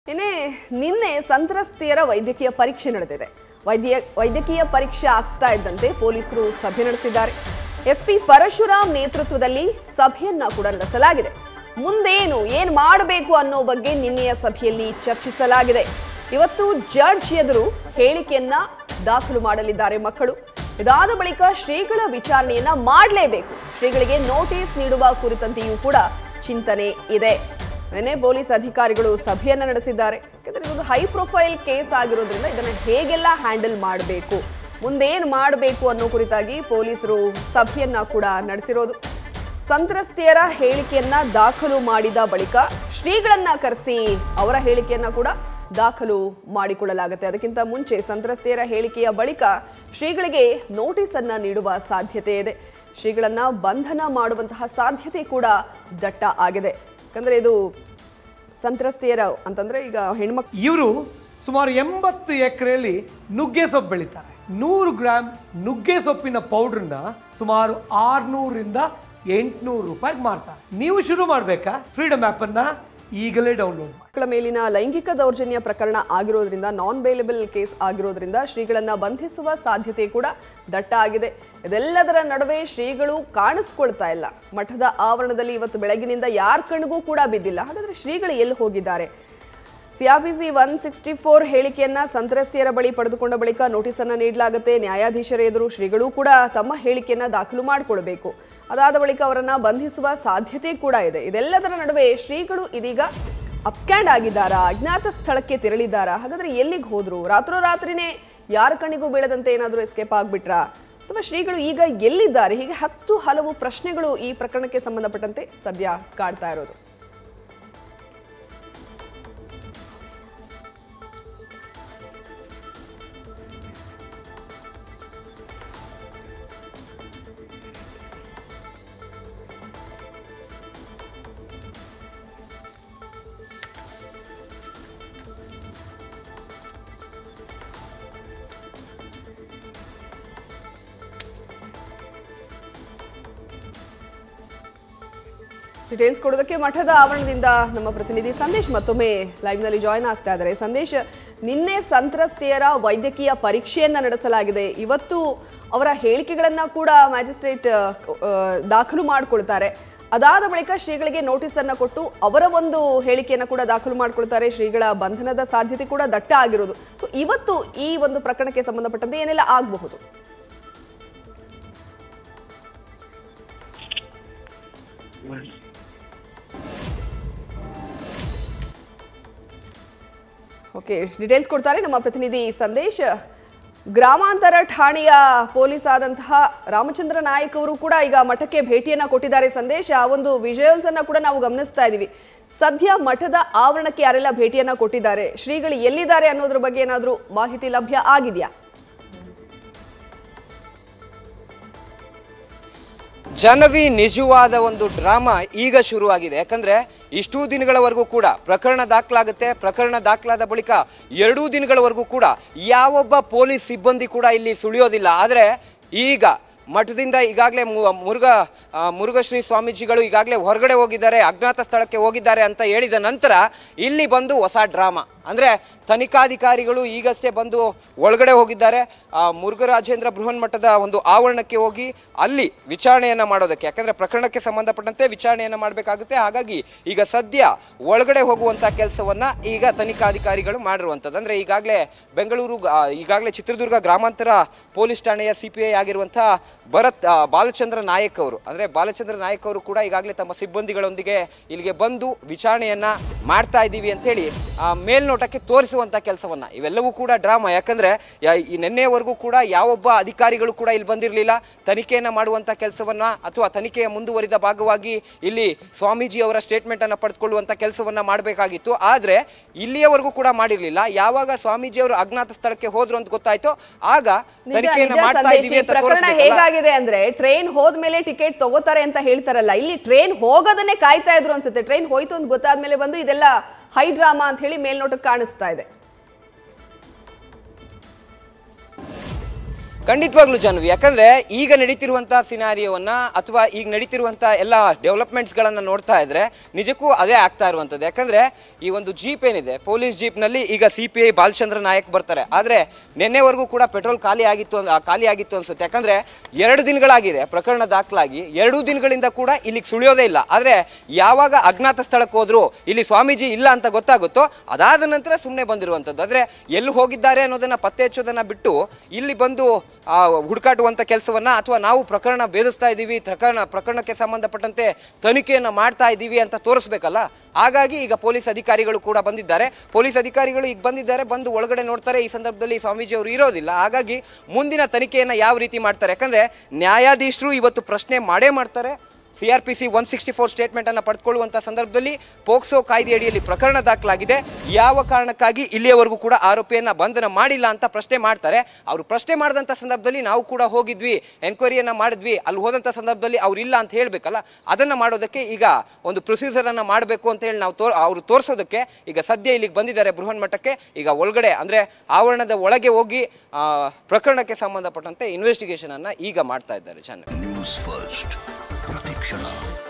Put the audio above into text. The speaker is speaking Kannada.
ಇನ್ನೇ ನಿನ್ನೆ ಸಂತ್ರಸ್ತೆಯರ ವೈದ್ಯಕೀಯ ಪರೀಕ್ಷೆ ನಡೆದಿದೆ ವೈದ್ಯ ವೈದ್ಯಕೀಯ ಪರೀಕ್ಷೆ ಆಗ್ತಾ ಇದ್ದಂತೆ ಪೊಲೀಸರು ಸಭೆ ನಡೆಸಿದ್ದಾರೆ ಎಸ್ಪಿ ಪರಶುರಾಮ್ ನೇತೃತ್ವದಲ್ಲಿ ಸಭೆಯನ್ನ ಕೂಡ ನಡೆಸಲಾಗಿದೆ ಮುಂದೇನು ಏನ್ ಮಾಡಬೇಕು ಅನ್ನೋ ಬಗ್ಗೆ ನಿನ್ನೆಯ ಸಭೆಯಲ್ಲಿ ಚರ್ಚಿಸಲಾಗಿದೆ ಇವತ್ತು ಜಡ್ಜ್ ಎದುರು ಹೇಳಿಕೆಯನ್ನ ದಾಖಲು ಮಾಡಲಿದ್ದಾರೆ ಮಕ್ಕಳು ಇದಾದ ಬಳಿಕ ಶ್ರೀಗಳ ವಿಚಾರಣೆಯನ್ನ ಮಾಡಲೇಬೇಕು ಶ್ರೀಗಳಿಗೆ ನೋಟಿಸ್ ನೀಡುವ ಕುರಿತಂತೆಯೂ ಕೂಡ ಚಿಂತನೆ ಇದೆ ನಿನ್ನೆ ಪೊಲೀಸ್ ಅಧಿಕಾರಿಗಳು ಸಭೆಯನ್ನ ನಡೆಸಿದ್ದಾರೆ ಯಾಕಂದ್ರೆ ಇದೊಂದು ಹೈ ಪ್ರೊಫೈಲ್ ಕೇಸ್ ಆಗಿರೋದ್ರಿಂದ ಇದನ್ನ ಹೇಗೆಲ್ಲ ಹ್ಯಾಂಡಲ್ ಮಾಡಬೇಕು ಮುಂದೇನು ಮಾಡಬೇಕು ಅನ್ನೋ ಕುರಿತಾಗಿ ಪೊಲೀಸರು ಸಭೆಯನ್ನ ಕೂಡ ನಡೆಸಿರೋದು ಸಂತ್ರಸ್ತೆಯರ ಹೇಳಿಕೆಯನ್ನ ದಾಖಲು ಮಾಡಿದ ಬಳಿಕ ಶ್ರೀಗಳನ್ನ ಕರೆಸಿ ಅವರ ಹೇಳಿಕೆಯನ್ನ ಕೂಡ ದಾಖಲು ಮಾಡಿಕೊಳ್ಳಲಾಗುತ್ತೆ ಅದಕ್ಕಿಂತ ಮುಂಚೆ ಸಂತ್ರಸ್ತೆಯರ ಹೇಳಿಕೆಯ ಬಳಿಕ ಶ್ರೀಗಳಿಗೆ ನೋಟಿಸ್ ಅನ್ನ ನೀಡುವ ಸಾಧ್ಯತೆ ಇದೆ ಶ್ರೀಗಳನ್ನ ಬಂಧನ ಮಾಡುವಂತಹ ಸಾಧ್ಯತೆ ಕೂಡ ದಟ್ಟ ಆಗಿದೆ ಯಾಕಂದ್ರೆ ಇದು ಸಂತ್ರಸ್ತೆಯರ ಅಂತಂದ್ರೆ ಈಗ ಹೆಣ್ಮಕ್ ಇವರು ಸುಮಾರು ಎಂಬತ್ತು ಎಕರೆಯಲ್ಲಿ ನುಗ್ಗೆ ಸೊಪ್ಪು ಬೆಳೀತಾರೆ ನೂರು ಗ್ರಾಮ್ ನುಗ್ಗೆ ಸೊಪ್ಪಿನ ಪೌಡ್ರನ್ನ ಸುಮಾರು ಆರ್ನೂರಿಂದ ಎಂಟುನೂರು ರೂಪಾಯಿಗೆ ಮಾರ್ತಾರೆ ನೀವು ಶುರು ಮಾಡಬೇಕಾ ಫ್ರೀಡಮ್ ಆ್ಯಪನ್ನು ಈಗಲೇ ಡೌನ್ಲೋಡ್ ಮಾಡಿ ಮಕ್ಕಳ ಮೇಲಿನ ಲೈಂಗಿಕ ದೌರ್ಜನ್ಯ ಪ್ರಕರಣ ಆಗಿರೋದ್ರಿಂದ ನಾನ್ ಬೇಲೆಬಲ್ ಕೇಸ್ ಆಗಿರೋದ್ರಿಂದ ಶ್ರೀಗಳನ್ನ ಬಂಧಿಸುವ ಸಾಧ್ಯತೆ ಕೂಡ ದಟ್ಟ ಆಗಿದೆ ಇದೆಲ್ಲದರ ನಡುವೆ ಶ್ರೀಗಳು ಕಾಣಿಸ್ಕೊಳ್ತಾ ಇಲ್ಲ ಮಠದ ಆವರಣದಲ್ಲಿ ಇವತ್ತು ಬೆಳಗಿನಿಂದ ಯಾರ ಕಣ್ಗೂ ಕೂಡ ಬಿದ್ದಿಲ್ಲ ಹಾಗಾದ್ರೆ ಶ್ರೀಗಳು ಎಲ್ಲಿ ಹೋಗಿದ್ದಾರೆ ಸಿಆರ್ಪಿಸಿ ಒನ್ ಸಿಕ್ಸ್ಟಿ ಫೋರ್ ಹೇಳಿಕೆಯನ್ನ ಸಂತ್ರಸ್ತೆಯರ ಬಳಿ ಪಡೆದುಕೊಂಡ ಬಳಿಕ ನೋಟಿಸ್ ಅನ್ನ ನೀಡಲಾಗುತ್ತೆ ನ್ಯಾಯಾಧೀಶರ ಎದುರು ಶ್ರೀಗಳು ಕೂಡ ತಮ್ಮ ಹೇಳಿಕೆಯನ್ನ ದಾಖಲು ಮಾಡಿಕೊಳ್ಬೇಕು ಅದಾದ ಬಳಿಕ ಅವರನ್ನ ಬಂಧಿಸುವ ಸಾಧ್ಯತೆ ಕೂಡ ಇದೆ ಇದೆಲ್ಲದರ ನಡುವೆ ಶ್ರೀಗಳು ಇದೀಗ ಅಪ್ಸ್ಕ್ಯಾಂಡ್ ಆಗಿದ್ದಾರಾ ಅಜ್ಞಾತ ಸ್ಥಳಕ್ಕೆ ತೆರಳಿದ್ದಾರಾ ಹಾಗಾದ್ರೆ ಎಲ್ಲಿಗೆ ಹೋದ್ರು ರಾತ್ರೋರಾತ್ರಿನೇ ಯಾರ ಕಣ್ಣಿಗೂ ಬೀಳದಂತೆ ಏನಾದರೂ ಎಸ್ಕೇಪ್ ಆಗ್ಬಿಟ್ರಾ ಅಥವಾ ಶ್ರೀಗಳು ಈಗ ಎಲ್ಲಿದ್ದಾರೆ ಹೀಗೆ ಹತ್ತು ಹಲವು ಪ್ರಶ್ನೆಗಳು ಈ ಪ್ರಕರಣಕ್ಕೆ ಸಂಬಂಧಪಟ್ಟಂತೆ ಸದ್ಯ ಕಾಡ್ತಾ ಇರೋದು ಡೀಟೇಲ್ಸ್ ಕೊಡೋದಕ್ಕೆ ಮಠದ ಆವರಣದಿಂದ ನಮ್ಮ ಪ್ರತಿನಿಧಿ ಸಂದೇಶ್ ಮತ್ತೊಮ್ಮೆ ಲೈವ್ ನಲ್ಲಿ ಜಾಯ್ನ್ ಆಗ್ತಾ ಇದ್ದಾರೆ ಸಂದೇಶ್ ನಿನ್ನೆ ಸಂತ್ರಸ್ತೆಯರ ವೈದ್ಯಕೀಯ ಪರೀಕ್ಷೆಯನ್ನ ನಡೆಸಲಾಗಿದೆ ಇವತ್ತು ಅವರ ಹೇಳಿಕೆಗಳನ್ನ ಕೂಡ ಮ್ಯಾಜಿಸ್ಟ್ರೇಟ್ ಆ, ದಾಖಲು ಮಾಡಿಕೊಳ್ತಾರೆ ಅದಾದ ಬಳಿಕ ಶ್ರೀಗಳಿಗೆ ನೋಟಿಸ್ ಅನ್ನ ಕೊಟ್ಟು ಅವರ ಒಂದು ಹೇಳಿಕೆಯನ್ನ ಕೂಡ ದಾಖಲು ಮಾಡ್ಕೊಳ್ತಾರೆ ಶ್ರೀಗಳ ಬಂಧನದ ಸಾಧ್ಯತೆ ಕೂಡ ದಟ್ಟ ಆಗಿರೋದು ಸೊ ಇವತ್ತು ಈ ಒಂದು ಪ್ರಕರಣಕ್ಕೆ ಸಂಬಂಧಪಟ್ಟಂತೆ ಏನೆಲ್ಲ ಆಗಬಹುದು ಓಕೆ ಡೀಟೇಲ್ಸ್ ಕೊಡ್ತಾರೆ ನಮ್ಮ ಪ್ರತಿನಿಧಿ ಸಂದೇಶ್ ಗ್ರಾಮಾಂತರ ಠಾಣೆಯ ಪೊಲೀಸ್ ಆದಂತಹ ರಾಮಚಂದ್ರ ನಾಯಕ್ ಅವರು ಕೂಡ ಈಗ ಮಠಕ್ಕೆ ಭೇಟಿಯನ್ನ ಕೊಟ್ಟಿದ್ದಾರೆ ಸಂದೇಶ್ ಆ ಒಂದು ವಿಜುವಲ್ಸ್ ಅನ್ನ ಕೂಡ ನಾವು ಗಮನಿಸ್ತಾ ಇದೀವಿ ಸದ್ಯ ಮಠದ ಆವರಣಕ್ಕೆ ಯಾರೆಲ್ಲ ಭೇಟಿಯನ್ನ ಕೊಟ್ಟಿದ್ದಾರೆ ಶ್ರೀಗಳು ಎಲ್ಲಿದ್ದಾರೆ ಅನ್ನೋದ್ರ ಬಗ್ಗೆ ಏನಾದರೂ ಮಾಹಿತಿ ಲಭ್ಯ ಆಗಿದೆಯಾ ಜನವಿ ನಿಜವಾದ ಒಂದು ಡ್ರಾಮಾ ಈಗ ಶುರುವಾಗಿದೆ ಯಾಕಂದ್ರೆ ಇಷ್ಟೂ ದಿನಗಳವರೆಗೂ ಕೂಡ ಪ್ರಕರಣ ದಾಖಲಾಗುತ್ತೆ ಪ್ರಕರಣ ದಾಖಲಾದ ಬಳಿಕ ಎರಡೂ ದಿನಗಳವರೆಗೂ ಕೂಡ ಯಾವೊಬ್ಬ ಪೊಲೀಸ್ ಸಿಬ್ಬಂದಿ ಕೂಡ ಇಲ್ಲಿ ಸುಳಿಯೋದಿಲ್ಲ ಆದರೆ ಈಗ ಮಠದಿಂದ ಈಗಾಗಲೇ ಮುರುಘ ಆ, ಮುರುಘಶ್ರೀ ಸ್ವಾಮೀಜಿಗಳು ಈಗಾಗಲೇ ಹೊರಗಡೆ ಹೋಗಿದ್ದಾರೆ ಅಜ್ಞಾತ ಸ್ಥಳಕ್ಕೆ ಹೋಗಿದ್ದಾರೆ ಅಂತ ಹೇಳಿದ ನಂತರ ಇಲ್ಲಿ ಬಂದು ಹೊಸ ಡ್ರಾಮಾ ಅಂದರೆ ತನಿಖಾಧಿಕಾರಿಗಳು ಈಗಷ್ಟೇ ಬಂದು ಒಳಗಡೆ ಹೋಗಿದ್ದಾರೆ ಆ, ಮುರುಘರಾಜೇಂದ್ರ ಬೃಹನ್ ಮಠದ ಒಂದು ಆವರಣಕ್ಕೆ ಹೋಗಿ ಅಲ್ಲಿ ವಿಚಾರಣೆಯನ್ನು ಮಾಡೋದಕ್ಕೆ ಯಾಕಂದರೆ ಪ್ರಕರಣಕ್ಕೆ ಸಂಬಂಧಪಟ್ಟಂತೆ ವಿಚಾರಣೆಯನ್ನು ಮಾಡಬೇಕಾಗುತ್ತೆ ಹಾಗಾಗಿ ಈಗ ಸದ್ಯ ಒಳಗಡೆ ಹೋಗುವಂಥ ಕೆಲಸವನ್ನು ಈಗ ತನಿಖಾಧಿಕಾರಿಗಳು ಮಾಡಿರುವಂಥದ್ದು ಅಂದರೆ ಈಗಾಗಲೇ ಬೆಂಗಳೂರು ಆ, ಈಗಾಗಲೇ ಚಿತ್ರದುರ್ಗ ಗ್ರಾಮಾಂತರ ಪೊಲೀಸ್ ಠಾಣೆಯ ಸಿ ಪಿ ಐ ಆಗಿರುವಂಥ ಭರತ್ ಆ, ಬಾಲಚಂದ್ರ ನಾಯಕ್ ಅವರು ಅಂದರೆ ಬಾಲಚಂದ್ರ ನಾಯಕ್ ಅವರು ಕೂಡ ಈಗಾಗಲೇ ತಮ್ಮ ಸಿಬ್ಬಂದಿಗಳೊಂದಿಗೆ ಇಲ್ಲಿಗೆ ಬಂದು ವಿಚಾರಣೆಯನ್ನ ಮಾಡ್ತಾ ಇದ್ದೀವಿ ಅಂತೇಳಿ ಆ, ಮೇಲ್ನೋಟಕ್ಕೆ ತೋರಿಸುವಂಥ ಕೆಲಸವನ್ನ ಇವೆಲ್ಲವೂ ಕೂಡ ಡ್ರಾಮಾ ಯಾಕಂದ್ರೆ ಯಾ- ಈ ನಿನ್ನೆಯವರೆಗೂ ಕೂಡ ಯಾವೊಬ್ಬ ಅಧಿಕಾರಿಗಳು ಕೂಡ ಇಲ್ಲಿ ಬಂದಿರಲಿಲ್ಲ ತನಿಖೆಯನ್ನ ಮಾಡುವಂಥ ಕೆಲಸವನ್ನ ಅಥವಾ ತನಿಖೆಯ ಮುಂದುವರಿದ ಭಾಗವಾಗಿ ಇಲ್ಲಿ ಸ್ವಾಮೀಜಿ ಅವರ ಸ್ಟೇಟ್ಮೆಂಟ್ ಅನ್ನ ಪಡೆದುಕೊಳ್ಳುವಂಥ ಕೆಲಸವನ್ನ ಮಾಡಬೇಕಾಗಿತ್ತು ಆದ್ರೆ ಇಲ್ಲಿಯವರೆಗೂ ಕೂಡ ಮಾಡಿರಲಿಲ್ಲ ಯಾವಾಗ ಸ್ವಾಮೀಜಿ ಅವರು ಅಜ್ಞಾತ ಸ್ಥಳಕ್ಕೆ ಹೋದ್ರು ಅಂತ ಗೊತ್ತಾಯ್ತು ಆಗ ನಿಜ ತನಿಖೆಯನ್ನ ನಿಜ ಮಾಡ್ತಾ ಸಂದೇಶ್ ಇದೀವಿ ಈ ಅಂತ ಪ್ರಕರಣ ತೋರಿಸ್ಬೇಕಲ್ಲ? ಹೇಗಾಗಿದೆ ಅಂದ್ರೆ ಟ್ರೈನ್ ಹೋದ್ಮೇಲೆ ಟಿಕೆಟ್ ತಗೋತಾರೆ ಅಂತ ಹೇಳ್ತಾರಲ್ಲ ಇಲ್ಲಿ ಟ್ರೈನ್ ಹೋಗೋದನ್ನೇ ಕಾಯ್ತಾ ಇದ್ರು ಅನ್ಸುತ್ತೆ ಟ್ರೈನ್ ಹೋಯ್ತು ಅಂತ ಗೊತ್ತಾದ್ಮೇಲೆ ಬಂದು ಇದೆಲ್ಲ ಹೈ ಡ್ರಾಮಾ ಅಂತ ಹೇಳಿ ಮೇಲ್ನೋಟಕ್ಕೆ ಕಾಣಿಸ್ತಾ ಇದೆ ಖಂಡಿತವಾಗ್ಲೂ ಜಾನ್ವಿ ಯಾಕಂದ್ರೆ ಈಗ ನಡೀತಿರುವಂತಹ ಸಿನಾರಿಯೋವನ್ನ ಅಥವಾ ಈಗ ನಡೀತಿರುವಂತಹ ಎಲ್ಲ ಡೆವಲಪ್ಮೆಂಟ್ಸ್ ಗಳನ್ನ ನೋಡ್ತಾ ಇದ್ರೆ ನಿಜಕ್ಕೂ ಅದೇ ಆಗ್ತಾ ಇರುವಂತದ್ದು ಯಾಕಂದ್ರೆ ಈ ಒಂದು ಜೀಪ್ ಏನಿದೆ ಪೊಲೀಸ್ ಜೀಪ್ ನಲ್ಲಿ ಈಗ C P I Balachandra Nayak ಬರ್ತಾರೆ ಆದ್ರೆ ನಿನ್ನೆವರೆಗೂ ಕೂಡ ಪೆಟ್ರೋಲ್ ಖಾಲಿ ಆಗಿತ್ತು ಅನ್- ಆ, ಖಾಲಿ ಆಗಿತ್ತು ಅನ್ಸುತ್ತೆ ಯಾಕಂದ್ರೆ ಎರಡು ದಿನಗಳಾಗಿದೆ ಪ್ರಕರಣ ದಾಖಲಾಗಿ ಎರಡೂ ದಿನಗಳಿಂದ ಕೂಡ ಇಲ್ಲಿಗೆ ಸುಳಿಯೋದೇ ಇಲ್ಲ ಆದ್ರೆ ಯಾವಾಗ ಅಜ್ಞಾತ ಸ್ಥಳಕ್ಕೆ ಹೋದ್ರು ಇಲ್ಲಿ ಸ್ವಾಮೀಜಿ ಇಲ್ಲ ಅಂತ ಗೊತ್ತಾಗುತ್ತೋ ಅದಾದ ನಂತರ ಸುಮ್ಮನೆ ಬಂದಿರುವಂಥದ್ದು ಆದ್ರೆ ಎಲ್ಲಿ ಹೋಗಿದ್ದಾರೆ ಅನ್ನೋದನ್ನ ಪತ್ತೆ ಹಚ್ಚೋದನ್ನ ಬಿಟ್ಟು ಇಲ್ಲಿ ಬಂದು ಆ, ಹುಡುಕಾಟುವಂತ ಕೆಲಸವನ್ನ ಅಥವಾ ನಾವು ಪ್ರಕರಣ ಭೇದಿಸ್ತಾ ಇದ್ದೀವಿ ಪ್ರಕರಣ ಪ್ರಕರಣಕ್ಕೆ ಸಂಬಂಧಪಟ್ಟಂತೆ ತನಿಖೆಯನ್ನ ಮಾಡ್ತಾ ಇದ್ದೀವಿ ಅಂತ ತೋರಿಸ್ಬೇಕಲ್ಲ ಹಾಗಾಗಿ ಈಗ ಪೊಲೀಸ್ ಅಧಿಕಾರಿಗಳು ಕೂಡ ಬಂದಿದ್ದಾರೆ ಪೊಲೀಸ್ ಅಧಿಕಾರಿಗಳು ಈಗ ಬಂದಿದ್ದಾರೆ ಬಂದು ಒಳಗಡೆ ನೋಡ್ತಾರೆ ಈ ಸಂದರ್ಭದಲ್ಲಿ ಸ್ವಾಮೀಜಿ ಅವರು ಇರೋದಿಲ್ಲ ಹಾಗಾಗಿ ಮುಂದಿನ ತನಿಖೆಯನ್ನ ಯಾವ ರೀತಿ ಮಾಡ್ತಾರೆ ಯಾಕಂದ್ರೆ ನ್ಯಾಯಾಧೀಶರು ಇವತ್ತು ಪ್ರಶ್ನೆ ಮಾಡೇ ಮಾಡ್ತಾರೆ C R P C one sixty four statement ಅನ್ನು ಪಡೆದುಕೊಳ್ಳುವಂತ ಸಂದರ್ಭದಲ್ಲಿ ಪೋಕ್ಸೋ ಕಾಯ್ದೆಯಡಿಯಲ್ಲಿ ಪ್ರಕರಣ ದಾಖಲಾಗಿದೆ ಯಾವ ಕಾರಣಕ್ಕಾಗಿ ಇಲ್ಲಿಯವರೆಗೂ ಕೂಡ ಆರೋಪಿಯನ್ನ ಬಂಧನ ಮಾಡಿಲ್ಲ ಅಂತ ಪ್ರಶ್ನೆ ಮಾಡ್ತಾರೆ ಅವರು ಪ್ರಶ್ನೆ ಮಾಡಿದಂಥ ಸಂದರ್ಭದಲ್ಲಿ ನಾವು ಕೂಡ ಹೋಗಿದ್ವಿ ಎನ್ಕ್ವೈರಿಯನ್ನ ಮಾಡಿದ್ವಿ ಅಲ್ಲಿ ಹೋದಂಥ ಸಂದರ್ಭದಲ್ಲಿ ಅವ್ರು ಇಲ್ಲ ಅಂತ ಹೇಳಬೇಕಲ್ಲ ಅದನ್ನ ಮಾಡೋದಕ್ಕೆ ಈಗ ಒಂದು ಪ್ರೊಸೀಜರ್ ಅನ್ನ ಮಾಡಬೇಕು ಅಂತ ಹೇಳಿ ನಾವು ತೋರ್ ಅವರು ತೋರಿಸೋದಕ್ಕೆ ಈಗ ಸದ್ಯ ಇಲ್ಲಿಗೆ ಬಂದಿದ್ದಾರೆ ಬೃಹನ್ ಮಠಕ್ಕೆ ಈಗ ಒಳಗಡೆ ಅಂದ್ರೆ ಆವರಣದ ಒಳಗೆ ಹೋಗಿ ಆ, ಪ್ರಕರಣಕ್ಕೆ ಸಂಬಂಧಪಟ್ಟಂತೆ ಇನ್ವೆಸ್ಟಿಗೇಷನ್ ಅನ್ನ ಈಗ ಮಾಡ್ತಾ ಇದ್ದಾರೆ ಚೆನ್ನಾಗಿ ನ್ಯೂಸ್ ಫಸ್ಟ್ ಪ್ರತಿಕ್ಷಣ